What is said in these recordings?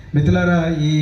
మిత్రులారా ఈ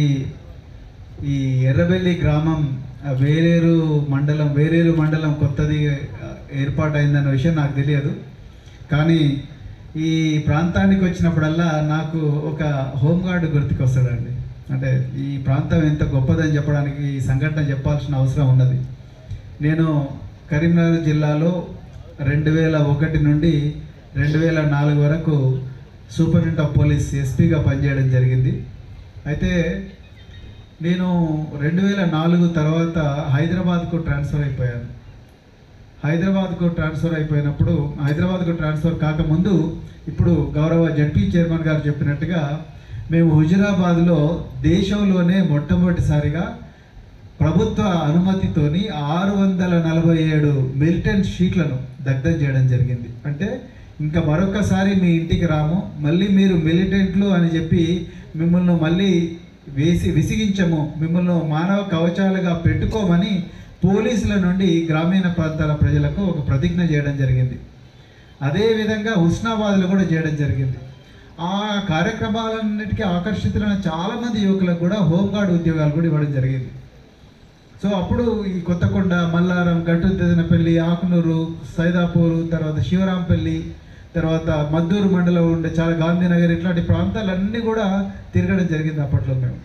ఈ ఎర్రబెల్లి గ్రామం ఆ, వేరేరు మండలం వేరేరు మండలం కొత్తది ఆ, ఏర్పాటైందన్న విషయం నాకు తెలియదు కానీ ఈ ప్రాంతానికి వచ్చినప్పుడల్లా నాకు ఒక హోంగార్డ్ గుర్తుకొస్తాడండి అంటే ఈ ప్రాంతం ఎంత గొప్పదని చెప్పడానికి ఈ సంఘటన చెప్పాల్సిన అవసరం ఉన్నది నేను కరీంనగర్ జిల్లాలో రెండు వేల ఒకటి నుండి రెండు వేల నాలుగు వరకు సూపరింటెండెంట్ ఆఫ్ పోలీస్ ఎస్పీగా పనిచేయడం జరిగింది అయితే నేను రెండు వేల నాలుగు తర్వాత హైదరాబాద్కు ట్రాన్స్ఫర్ అయిపోయాను హైదరాబాద్కు ట్రాన్స్ఫర్ అయిపోయినప్పుడు హైదరాబాద్కు ట్రాన్స్ఫర్ కాకముందు ఇప్పుడు గౌరవ జడ్పీ చైర్మన్ గారు చెప్పినట్టుగా మేము హుజురాబాద్లో దేశంలోనే మొట్టమొదటిసారిగా ప్రభుత్వ అనుమతితోని ఆరు వందల నలభై ఏడు మిలిటెంట్ షీట్లను దగ్ధం చేయడం జరిగింది అంటే ఇంకా మరొకసారి మీ ఇంటికి రాము మళ్ళీ మీరు మిలిటెంట్లు అని చెప్పి మిమ్మల్ని మళ్ళీ వేసి విసిగించము మిమ్మల్ని మానవ కవచాలుగా పెట్టుకోమని పోలీసుల నుండి గ్రామీణ ప్రాంతాల ప్రజలకు ఒక ప్రతిజ్ఞ చేయడం జరిగింది అదేవిధంగా హుస్నాబాద్లో కూడా చేయడం జరిగింది ఆ కార్యక్రమాలన్నిటికీ ఆకర్షితులైన చాలామంది యువకులకు కూడా హోంగార్డ్ ఉద్యోగాలు కూడా ఇవ్వడం జరిగింది సో అప్పుడు ఈ కొత్తకొండ మల్లారం గట్టుదినపల్లి ఆకునూరు సైదాపూరు తర్వాత శివరాంపల్లి తర్వాత మద్దూరు మండలం ఉండే చాలా గాంధీనగర్ ఇట్లాంటి ప్రాంతాలన్నీ కూడా తిరగడం జరిగింది అప్పట్లో మేము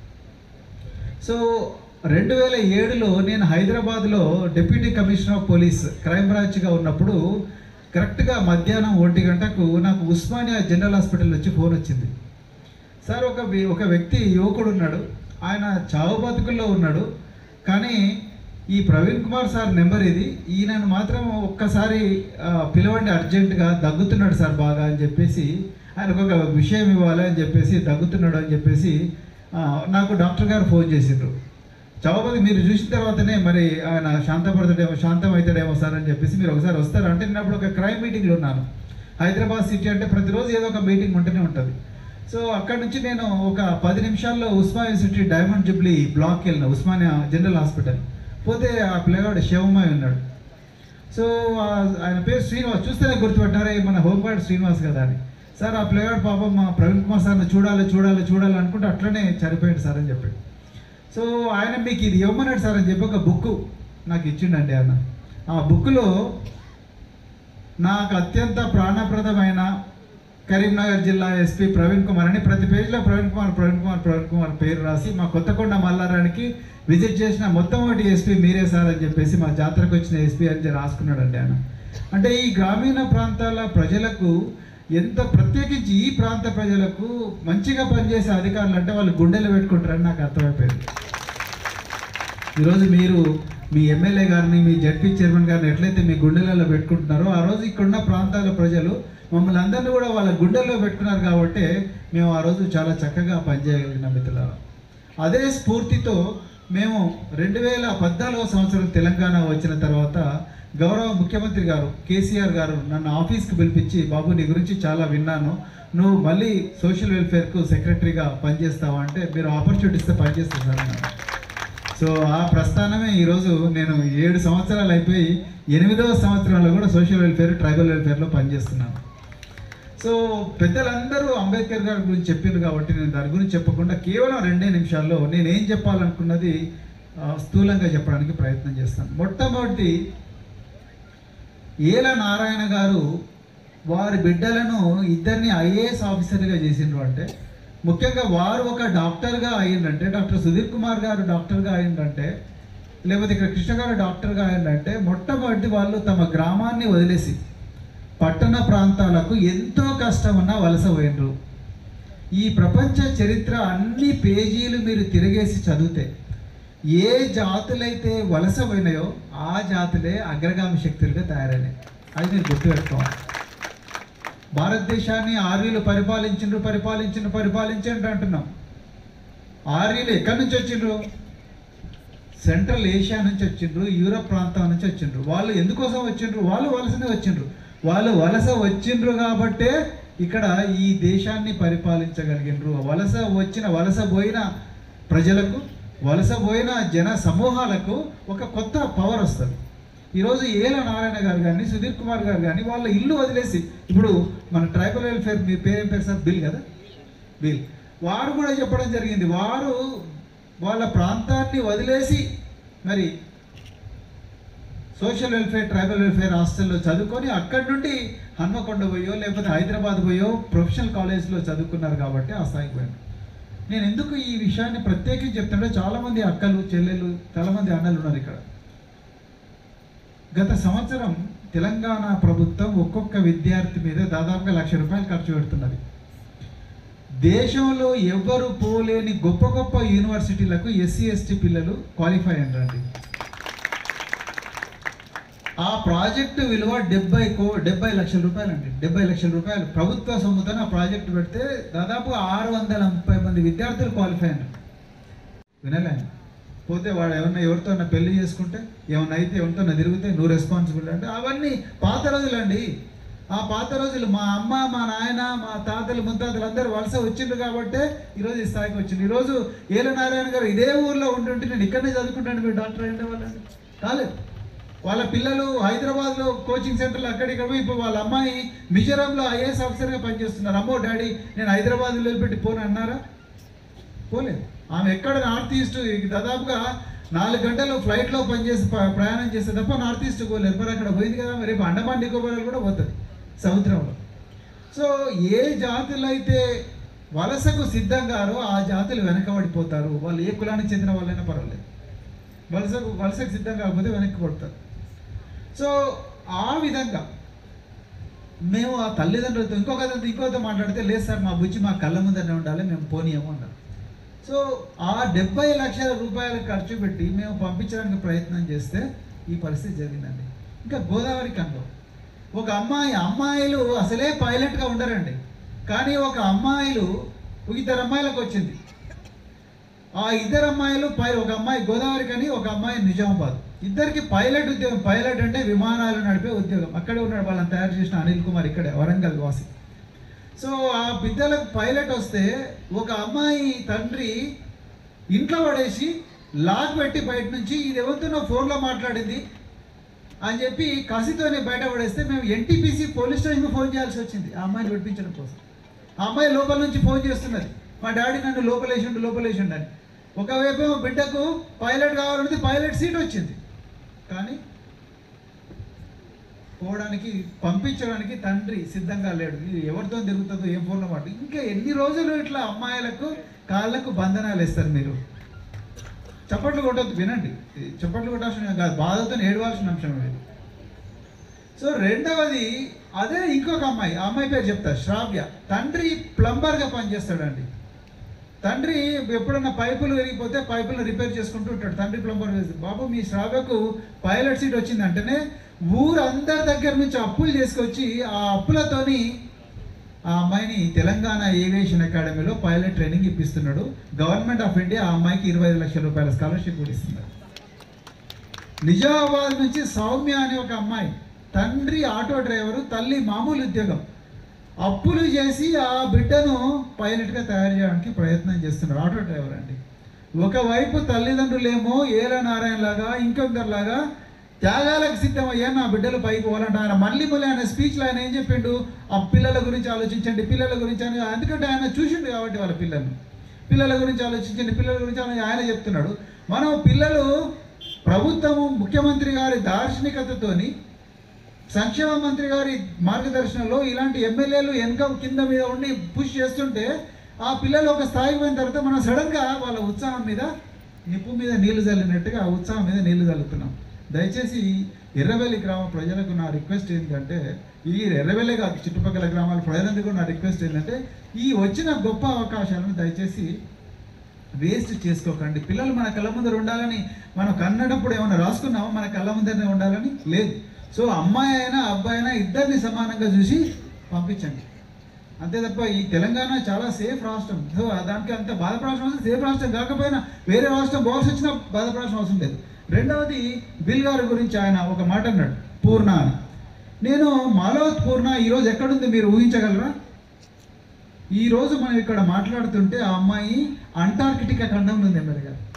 సో రెండు వేల ఏడులో నేను హైదరాబాద్లో deputy commissioner of police crime బ్రాంచ్గా ఉన్నప్పుడు కరెక్ట్గా మధ్యాహ్నం ఒంటి గంటకు నాకు ఉస్మానియా జనరల్ హాస్పిటల్ నుంచి ఫోన్ వచ్చింది సార్ ఒక వ్య- ఒక వ్యక్తి యువకుడు ఉన్నాడు ఆయన చావు బతుకుల్లో ఉన్నాడు కానీ ఈ ప్రవీణ్ కుమార్ సార్ నెంబర్ ఇది ఈయనను మాత్రం ఒక్కసారి ఆ, పిలవండి అర్జెంటుగా దగ్గుతున్నాడు సార్ బాగా అని చెప్పేసి ఆయనకు ఒక విషయం ఇవ్వాలి అని చెప్పేసి దగ్గుతున్నాడు అని చెప్పేసి ఆ, నాకు డాక్టర్ గారు ఫోన్ చేసిండ్రు చౌపతి మీరు చూసిన తర్వాతనే మరి ఆయన శాంతపడతాడేమో శాంతం అవుతాడేమో సార్ అని చెప్పేసి మీరు ఒకసారి వస్తారు అంటే నేను అప్పుడు ఒక క్రైమ్ మీటింగ్లో ఉన్నాను హైదరాబాద్ సిటీ అంటే ప్రతిరోజు ఏదో ఒక మీటింగ్ ఉంటూనే ఉంటుంది సో అక్కడ నుంచి నేను ఒక పది నిమిషాల్లో ఉస్మానియా సిటీ డైమండ్ జుబ్లీ బ్లాక్కి వెళ్ళిన ఉస్మానియా జనరల్ హాస్పిటల్ పోతే ఆ పిల్లగాడు శివమయ్య ఉన్నాడు సో ఆ- ఆయన పేరు శ్రీనివాస్ చూస్తేనే గుర్తుపెట్టారే మన హోంగార్డ్ శ్రీనివాస్ కదా అని సార్ ఆ ప్లేయర్ పాపం మా ప్రవీణ్ కుమార్ సార్ని చూడాలి చూడాలి చూడాలి అనుకుంటే అట్లనే చనిపోయాడు సార్ అని చెప్పాడు సో ఆయన మీకు ఇది ఇవ్వమన్నాడు సార్ అని చెప్పి ఒక బుక్ నాకు ఇచ్చిండండి ఆయన ఆ బుక్లో నాకు అత్యంత ప్రాణప్రదమైన కరీంనగర్ జిల్లా ఎస్పీ ప్రవీణ్ కుమార్ అని ప్రతి పేజీలో ప్రవీణ్ కుమార్ ప్రవీణ్ కుమార్ ప్రవీణ్ కుమార్ పేరు రాసి మా కొత్తకొండ మల్లారానికి విజిట్ చేసిన మొట్టమొదటి ఎస్పీ మీరే సార్ అని చెప్పేసి మా జాతరకు వచ్చిన ఎస్పీ అని చెప్పి రాసుకున్నాడండి ఆయన అంటే ఈ గ్రామీణ ప్రాంతాల ప్రజలకు ఎంత ప్రత్యేకించి ఈ ప్రాంత ప్రజలకు మంచిగా పనిచేసే అధికారులు అంటే వాళ్ళు గుండెలు పెట్టుకుంటారని నాకు అర్థమైపోయింది ఈరోజు మీరు మీ ఎమ్మెల్యే గారిని మీ జడ్పీ చైర్మన్ గారిని ఎట్లయితే మీ గుండెలలో పెట్టుకుంటున్నారో ఆ రోజు ఇక్కడున్న ప్రాంతాల ప్రజలు మమ్మల్ని అందరినీ కూడా వాళ్ళ గుండెల్లో పెట్టుకున్నారు కాబట్టి మేము ఆ రోజు చాలా చక్కగా పనిచేయగలిగిన మిత్రులారా అదే స్ఫూర్తితో మేము రెండు వేల పద్నాలుగో సంవత్సరం తెలంగాణ వచ్చిన తర్వాత గౌరవ ముఖ్యమంత్రి గారు కేసీఆర్ గారు నన్ను ఆఫీస్కి పిలిపించి బాబు నీ గురించి చాలా విన్నాను నువ్వు మళ్ళీ సోషల్ వెల్ఫేర్కు సెక్రటరీగా పనిచేస్తావా అంటే మీరు ఆపర్చునిటీ ఇస్తే పనిచేస్తాను సార్ అన్నారు. సో ఆ ప్రస్థానమే ఈరోజు నేను ఏడు సంవత్సరాలు అయిపోయి ఎనిమిదవ సంవత్సరంలో కూడా సోషల్ వెల్ఫేర్ ట్రైబల్ వెల్ఫేర్లో పనిచేస్తున్నాను సో పెద్దలందరూ అంబేద్కర్ గారి గురించి చెప్పారు కాబట్టి నేను దాని గురించి చెప్పకుండా కేవలం రెండే నిమిషాల్లో నేను ఏం చెప్పాలనుకున్నది ఆ, స్థూలంగా చెప్పడానికి ప్రయత్నం చేస్తాను మొట్టమొదటి ఏల నారాయణ గారు వారి బిడ్డలను ఇద్దరిని ఐఏఎస్ ఆఫీసర్గా చేసిండ్రు అంటే ముఖ్యంగా వారు ఒక డాక్టర్గా అయ్యిందంటే డాక్టర్ సుధీర్ కుమార్ గారు డాక్టర్గా అయ్యిందంటే లేకపోతే ఇక్కడ కృష్ణ గారు డాక్టర్గా అయ్యిందంటే మొట్టమొదటి వాళ్ళు తమ గ్రామాన్ని వదిలేసి పట్టణ ప్రాంతాలకు ఎంతో కష్టమున్నా వలస పోయినరు ఈ ప్రపంచ చరిత్ర అన్ని పేజీలు మీరు తిరిగేసి చదివితే ఏ జాతులైతే వలస పోయినాయో ఆ జాతులే అగ్రగామి శక్తులుగా తయారైనాయి అది మీరు గుర్తుపెట్టుకోవాలి భారతదేశాన్ని ఆర్యులు పరిపాలించిండ్రు పరిపాలించిండ్రు పరిపాలించిండ్రు అంటున్నాం ఆర్యులు ఎక్కడి నుంచి వచ్చిండ్రు సెంట్రల్ ఏషియా నుంచి వచ్చిండ్రు యూరప్ ప్రాంతం నుంచి వచ్చిండ్రు వాళ్ళు ఎందుకోసం వచ్చిండ్రు వాళ్ళు వలసనే వచ్చిండ్రు వాళ్ళు వలస వచ్చిండ్రు కాబట్టే ఇక్కడ ఈ దేశాన్ని పరిపాలించగలిగినరు వలస వచ్చిన వలస పోయిన ప్రజలకు వలస పోయిన జన సమూహాలకు ఒక కొత్త పవర్ వస్తుంది ఈరోజు ఏల నారాయణ గారు కానీ సుధీర్ కుమార్ గారు కానీ వాళ్ళ ఇల్లు వదిలేసి ఇప్పుడు మన ట్రైబల్ వెల్ఫేర్ మీ పేరేం పేరు సార్ బిల్ కదా బిల్ వారు కూడా చెప్పడం జరిగింది వారు వాళ్ళ ప్రాంతాన్ని వదిలేసి మరి సోషల్ వెల్ఫేర్ ట్రైబల్ వెల్ఫేర్ హాస్టల్లో చదువుకొని అక్కడి నుండి హన్మకొండ పోయో లేకపోతే హైదరాబాద్ పోయో ప్రొఫెషనల్ కాలేజ్లో చదువుకున్నారు కాబట్టి ఆ స్థాయికి పోయాను నేను ఎందుకు ఈ విషయాన్ని ప్రత్యేకించి చెప్తుంటే చాలామంది అక్కలు చెల్లెలు చాలామంది అన్నలు ఉన్నారు ఇక్కడ గత సంవత్సరం తెలంగాణ ప్రభుత్వం ఒక్కొక్క విద్యార్థి మీద దాదాపుగా లక్ష రూపాయలు ఖర్చు పెడుతున్నది దేశంలో ఎవ్వరు పోలేని గొప్ప గొప్ప యూనివర్సిటీలకు ఎస్సీ ఎస్టీ పిల్లలు క్వాలిఫై అయ్యారండి ఆ ప్రాజెక్టు విలువ డెబ్బై కో డెబ్బై లక్షల రూపాయలు అండి డెబ్బై లక్షల రూపాయలు ప్రభుత్వ సొమ్ముతో ఆ ప్రాజెక్టు పెడితే దాదాపు ఆరు వందల ముప్పై మంది విద్యార్థులు క్వాలిఫై అయ్యారు వినలేను పోతే వాడు ఏమన్నా ఎవరితో పెళ్లి చేసుకుంటే ఏమన్నా అయితే ఎవరితో తిరిగితే నువ్వు రెస్పాన్సిబిలిటీ అంటే అవన్నీ పాత రోజులండి ఆ పాత రోజులు మా అమ్మ మా నాయన మా తాతలు ముత్తాతలు అందరూ వలస వచ్చిండ్రు కాబట్టే ఈరోజు ఈ స్థాయికి వచ్చింది ఈరోజు ఏల నారాయణ గారు ఇదే ఊర్లో ఉంటుంటే నేను ఇక్కడనే చదువుకుంటాను మీరు డాక్టర్ అంటే వాళ్ళని కాలేదు వాళ్ళ పిల్లలు హైదరాబాద్లో కోచింగ్ సెంటర్లో అక్కడిక్కడ పోయి ఇప్పుడు వాళ్ళ అమ్మాయి మిజోరాంలో ఐఏఎస్ ఆఫీసర్గా పనిచేస్తున్నారు అమ్మో డాడీ నేను హైదరాబాద్ వదిలిపెట్టి పోను అన్నారా పోలేదు ఆమె ఎక్కడ నార్త్ ఈస్ట్ దాదాపుగా నాలుగు గంటలు ఫ్లైట్లో పనిచేసి ప- ప్రయాణం చేస్తే తప్ప నార్త్ ఈస్ట్ పోలేదు మరి అక్కడ పోయింది కదా మరి రేపు అండమాన్ నికోబార్ కూడా పోతుంది సముద్రంలో సో ఏ జాతులు అయితే వలసకు సిద్ధంగారో ఆ జాతులు వెనకబడిపోతారు వాళ్ళు ఏ కులానికి చెందిన వాళ్ళైనా పర్వాలేదు వలసకు వలసకు సిద్ధం కాకపోతే వెనక్కి పడతారు సో ఆ విధంగా మేము ఆ తల్లిదండ్రులతో ఇంకొక అతనితో ఇంకొకతో మాట్లాడితే లేదు సార్ మా బుజ్జి మా కళ్ళ ముందరనే ఉండాలి మేము పోనీయము అన్నారు సో ఆ డెబ్బై లక్షల రూపాయలు ఖర్చు పెట్టి మేము పంపించడానికి ప్రయత్నం చేస్తే ఈ పరిస్థితి జరిగిందండి ఇంకా గోదావరి కన్లో ఒక అమ్మాయి అమ్మాయిలు అసలే పైలట్గా ఉండరండి కానీ ఒక అమ్మాయిలు ఇద్దరు అమ్మాయిలకు వచ్చింది ఆ ఇద్దరు అమ్మాయిలు పై ఒక అమ్మాయి గోదావరి కని ఒక అమ్మాయి నిజామాబాద్ ఇద్దరికి పైలట్ ఉద్యోగం పైలట్ అంటే విమానాలు నడిపే ఉద్యోగం అక్కడే ఉన్నాడు వాళ్ళని తయారు చేసిన అనిల్ కుమార్ ఇక్కడే వరంగల్ వాసి సో ఆ బిడ్డలకు పైలట్ వస్తే ఒక అమ్మాయి తండ్రి ఇంట్లో పడేసి లాక్ పెట్టి బయట నుంచి ఇది ఎవరితోనో ఫోన్లో మాట్లాడింది అని చెప్పి కసితోనే బయట పడేస్తే మేము ఎన్టీపీసీ పోలీస్ స్టేషన్కి ఫోన్ చేయాల్సి వచ్చింది ఆ అమ్మాయిని విడిపించడం కోసం ఆ అమ్మాయి లోపల నుంచి ఫోన్ చేస్తున్నది మా డాడీ నన్ను లోపలేసిండు లోపలేసిండు అని ఒకవైపు ఏమో బిడ్డకు పైలట్ కావాలంటే పైలట్ సీట్ వచ్చింది కానీ పోవడానికి పంపించడానికి తండ్రి సిద్ధంగా లేడు ఇది ఎవరితో తిరుగుతుందో ఏం ఫోన్లో మాట ఇంకా ఎన్ని రోజులు ఇట్లా అమ్మాయిలకు కాళ్ళకు బంధనాలు వేస్తారు మీరు చప్పట్లు కొట్టద్దు వినండి ఇది చప్పట్లు కొట్టాల్సిన కాదు బాధతో ఏడవాల్సిన అంశం ఇది సో రెండవది అదే ఇంకొక అమ్మాయి ఆ అమ్మాయి పేరు చెప్తా శ్రావ్య తండ్రి ప్లంబర్గా పనిచేస్తాడండి తండ్రి ఎప్పుడన్నా పైపులు విరిగిపోతే పైపులు రిపేర్ చేసుకుంటూ ఉంటాడు తండ్రి ప్లంబర్ వేసి బాబు మీ శ్రావ్యకు పైలట్ సీట్ వచ్చిందంటేనే ఊరందరి దగ్గర నుంచి అప్పులు చేసుకొచ్చి ఆ అప్పులతోని ఆ అమ్మాయిని తెలంగాణ ఏవియేషన్ అకాడమీలో పైలట్ ట్రైనింగ్ ఇప్పిస్తున్నాడు గవర్నమెంట్ ఆఫ్ ఇండియా ఆ అమ్మాయికి ఇరవై ఐదు లక్షల రూపాయల స్కాలర్షిప్ కూడా ఇస్తున్నారు నిజామాబాద్ నుంచి సౌమ్య అనే ఒక అమ్మాయి తండ్రి ఆటో డ్రైవరు తల్లి మామూలు ఉద్యోగం అప్పులు చేసి ఆ బిడ్డను పైలట్గా తయారు చేయడానికి ప్రయత్నం చేస్తున్నారు ఆటో డ్రైవర్ అండి ఒకవైపు తల్లిదండ్రులేమో ఏల నారాయణ లాగా ఇంకొకరిలాగా త్యాగాలకు సిద్ధమయ్యా నా బిడ్డలు పైకి పోవాలంట ఆయన మళ్ళీ మళ్ళీ ఆయన స్పీచ్లో ఆయన ఏం చెప్పిండు ఆ పిల్లల గురించి ఆలోచించండి పిల్లల గురించి అని ఎందుకంటే ఆయన చూసిండు కాబట్టి వాళ్ళ పిల్లల్ని పిల్లల గురించి ఆలోచించండి పిల్లల గురించి అని ఆయన చెప్తున్నాడు మనం పిల్లలు ప్రభుత్వము ముఖ్యమంత్రి గారి దార్శనికతతోని సంక్షేమ మంత్రి గారి మార్గదర్శనంలో ఇలాంటి ఎమ్మెల్యేలు వెనక కింద మీద ఉండి పుష్ చేస్తుంటే ఆ పిల్లలు ఒక స్థాయికి పోయిన తర్వాత మనం సడన్గా వాళ్ళ ఉత్సాహం మీద నిప్పు మీద నీళ్లు చల్లినట్టుగా ఆ ఉత్సాహం మీద నీళ్లు చల్లుతున్నాం దయచేసి ఎర్రవెల్లి గ్రామ ప్రజలకు నా రిక్వెస్ట్ ఏంటంటే ఈ ఎర్రవెల్లి కాదు చుట్టుపక్కల గ్రామాల ప్రజలందరికీ నా రిక్వెస్ట్ ఏంటంటే ఈ వచ్చిన గొప్ప అవకాశాలను దయచేసి వేస్ట్ చేసుకోకండి పిల్లలు మన కళ్ళ ముందర ఉండాలని మనం కన్నడప్పుడు ఏమైనా రాసుకున్నామో మన కళ్ళ ముందరనే ఉండాలని లేదు సో అమ్మాయి అయినా అబ్బాయి అయినా ఇద్దరిని సమానంగా చూసి పంపించండి అంతే తప్ప ఈ తెలంగాణ చాలా సేఫ్ రాష్ట్రం సో దానికి అంత బాధపడాల్సిన అవసరం సేఫ్ రాష్ట్రం కాకపోయినా వేరే రాష్ట్రం పోవాల్సి వచ్చినా బాధపడాల్సిన అవసరం లేదు రెండవది బిల్ గారి గురించి ఆయన ఒక మాట అన్నాడు పూర్ణ అని నేను మాలోత్ పూర్ణ ఈరోజు ఎక్కడుంది మీరు ఊహించగలరా ఈ రోజు మనం ఇక్కడ మాట్లాడుతుంటే ఆ అమ్మాయి అంటార్కిటికా ఖండంలో ఉంది ఎమ్మెల్యే గారు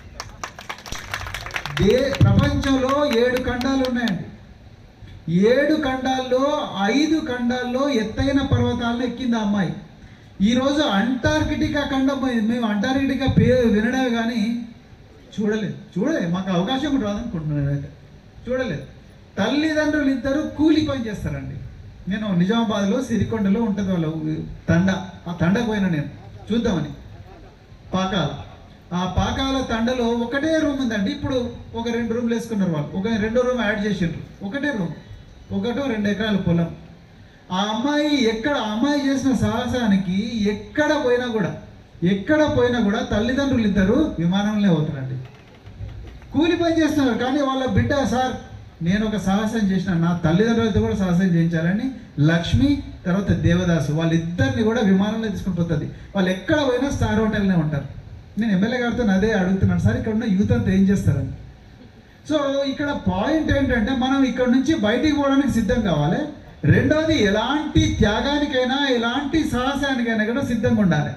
దే ప్రపంచంలో ఏడు ఖండాలు ఉన్నాయండి ఏడు ఖండాల్లో ఐదు ఖండాల్లో ఎత్తైన పర్వతాలను ఎక్కింది ఆ అమ్మాయి ఈరోజు అంటార్కిటికా ఖండం మేము అంటార్కిటికా పేరు వినడమే కానీ చూడలేదు చూడలేదు మాకు అవకాశం కూడా రాదనుకుంటున్నాను నేనైతే చూడలేదు తల్లిదండ్రులు ఇద్దరు కూలి పని చేస్తారండి నేను నిజామాబాద్లో సిరికొండలో ఉంటుంది వాళ్ళ ఊ- తండ ఆ తండకు పోయినా నేను చూద్దామని పాకాల ఆ పాకాల తండలో ఒకటే రూమ్ ఉందండి ఇప్పుడు ఒక రెండు రూమ్లు వేసుకున్నారు వాళ్ళు ఒక రెండో రూమ్ యాడ్ చేసిండ్రు ఒకటే రూమ్ ఒకటో రెండు ఎకరాల పొలం ఆ అమ్మాయి ఎక్కడ ఆ అమ్మాయి చేసిన సాహసానికి ఎక్కడ పోయినా కూడా ఎక్కడ పోయినా కూడా తల్లిదండ్రులు ఇద్దరు విమానంలో అవుతారండి కూలి పని చేస్తున్నారు కానీ వాళ్ళ బిడ్డ సార్ నేను ఒక సాహసం చేసిన నా తల్లిదండ్రులతో కూడా సాహసం చేయించాలని లక్ష్మి తర్వాత దేవదాసు వాళ్ళిద్దరిని కూడా విమానంలో తీసుకుని పోతుంది వాళ్ళు ఎక్కడ పోయినా స్టార్ హోటల్నే ఉంటారు నేను ఎమ్మెల్యే గారితో అదే అడుగుతున్నాను సార్ ఇక్కడ ఉన్న యూత్ అంతా ఏం చేస్తారని సో ఇక్కడ పాయింట్ ఏంటంటే మనం ఇక్కడ నుంచి బయటికి పోవడానికి సిద్ధం కావాలి రెండవది ఎలాంటి త్యాగానికైనా ఎలాంటి సాహసానికైనా కూడా సిద్ధంగా ఉండాలి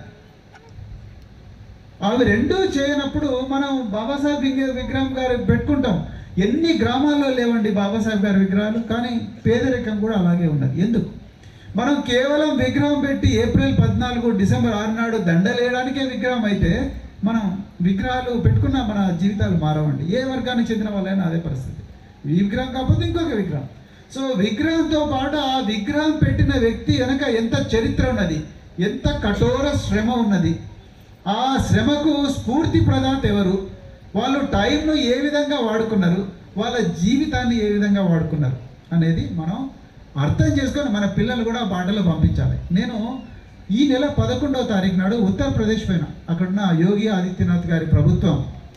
అవి రెండూ చేయనప్పుడు మనం బాబాసాహెబ్ విగ్ర- విగ్రహం గారు పెట్టుకుంటాం ఎన్ని గ్రామాల్లో లేవండి బాబాసాహెబ్ గారి విగ్రహాలు కానీ పేదరికం కూడా అలాగే ఉన్నది ఎందుకు మనం కేవలం విగ్రహం పెట్టి ఏప్రిల్ పద్నాలుగు డిసెంబర్ ఆరు నాడు దండలేయడానికే విగ్రహం అయితే మనం విగ్రహాలు పెట్టుకున్న మన జీవితాలు మారవండి ఏ వర్గానికి చెందిన వాళ్ళైనా అదే పరిస్థితి ఈ విగ్రహం కాకపోతే ఇంకొక విగ్రహం సో విగ్రహంతో పాటు ఆ విగ్రహం పెట్టిన వ్యక్తి వెనక ఎంత చరిత్ర ఉన్నది ఎంత కఠోర శ్రమ ఉన్నది ఆ శ్రమకు స్ఫూర్తి ప్రదాత ఎవరు వాళ్ళు టైంను ఏ విధంగా వాడుకున్నారు వాళ్ళ జీవితాన్ని ఏ విధంగా వాడుకున్నారు అనేది మనం అర్థం చేసుకొని మన పిల్లలు కూడా ఆ బాటలో పంపించాలి నేను ఈ నెల పదకొండవ తారీఖు నాడు ఉత్తరప్రదేశ్ పైన అక్కడున్న యోగి ఆదిత్యనాథ్ గారి ప్రభుత్వం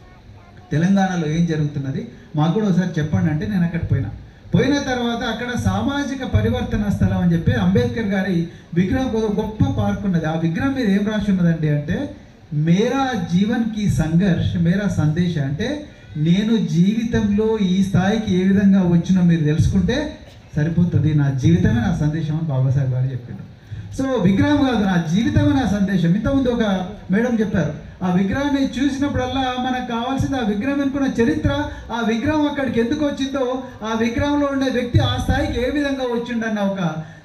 తెలంగాణలో ఏం జరుగుతున్నది మాకు కూడా ఒకసారి చెప్పండి అంటే నేను అక్కడ పోయినా పోయిన తర్వాత అక్కడ సామాజిక పరివర్తన స్థలం అని చెప్పి అంబేద్కర్ గారి విగ్రహం ఒక గొప్ప పార్క్ ఉన్నది ఆ విగ్రహం మీద ఏం రాసి ఉన్నదండి అంటే మేరా జీవన్ కి సంఘర్ష్ మేరా సందేశ అంటే నేను జీవితంలో ఈ స్థాయికి ఏ విధంగా వచ్చినో మీరు తెలుసుకుంటే సరిపోతుంది నా జీవితమే నా సందేశం అని బాబాసాహెబ్ గారు చెప్పిండు సో విగ్రహం కాదు నా జీవితమే నా సందేశం ఇంతకుముందు ఒక మేడం చెప్పారు ఆ విగ్రహాన్ని చూసినప్పుడల్లా మనకు కావాల్సింది ఆ విగ్రహం అనుకున్న చరిత్ర ఆ విగ్రహం అక్కడికి ఎందుకు వచ్చిందో ఆ విగ్రహంలో ఉండే వ్యక్తి ఆ స్థాయికి ఏ విధంగా వచ్చిండన్న ఒక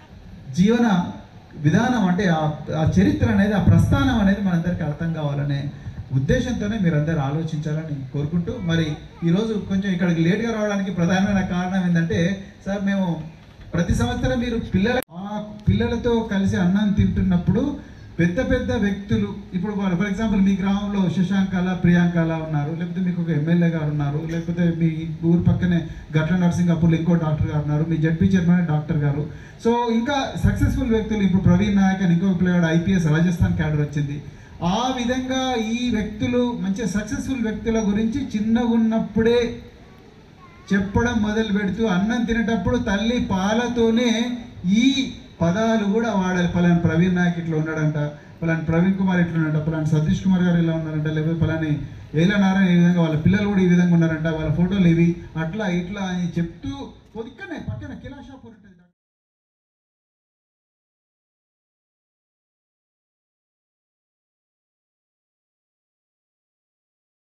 జీవన విధానం అంటే ఆ ఆ చరిత్ర అనేది ఆ ప్రస్థానం అనేది మనందరికీ అర్థం కావాలనే ఉద్దేశంతోనే మీరందరూ ఆలోచించాలని కోరుకుంటూ మరి ఈరోజు కొంచెం ఇక్కడికి లేట్గా రావడానికి ప్రధానమైన కారణం ఏంటంటే సార్ మేము ప్రతి సంవత్సరం మీరు పిల్లల ఆ పిల్లలతో కలిసి అన్నం తింటున్నప్పుడు పెద్ద పెద్ద వ్యక్తులు ఇప్పుడు ఫర్ ఎగ్జాంపుల్ మీ గ్రామంలో శశాంకాల ప్రియాంకాల ఉన్నారు లేకపోతే మీకు ఒక ఎమ్మెల్యే గారు ఉన్నారు లేకపోతే మీ ఊరు పక్కనే గట్ల నరసింగాపూర్లో ఇంకో డాక్టర్ గారు ఉన్నారు మీ జడ్పీ చైర్మన్ డాక్టర్ గారు సో ఇంకా సక్సెస్ఫుల్ వ్యక్తులు ఇప్పుడు ప్రవీణ్ నాయక్ అని ఇంకొక పిల్లగాడు ఐపీఎస్ రాజస్థాన్ క్యాడర్ వచ్చింది ఆ విధంగా ఈ వ్యక్తులు మంచి సక్సెస్ఫుల్ వ్యక్తుల గురించి చిన్నగా ఉన్నప్పుడే చెప్పడం మొదలు పెడుతూ అన్నం తినేటప్పుడు తల్లి పాలతోనే ఈ పదాలు కూడా వాడాలి పలాని ప్రవీణ్ నాయక్ ఇట్లా ఉన్నాడంట పలాని ప్రవీణ్ కుమార్ ఇట్లా ఉన్నాడంట పలాని సతీష్ కుమార్ గారు ఇలా ఉన్నారంట లేకపోతే పలాని ఏల నారాయణ ఈ విధంగా వాళ్ళ పిల్లలు కూడా ఈ విధంగా ఉన్నారంట వాళ్ళ ఫోటోలు ఇవి అట్లా ఇట్లా అని చెప్తూ పొద్దుకనే పక్కన కిలాషాపూర్ ఉంటుంది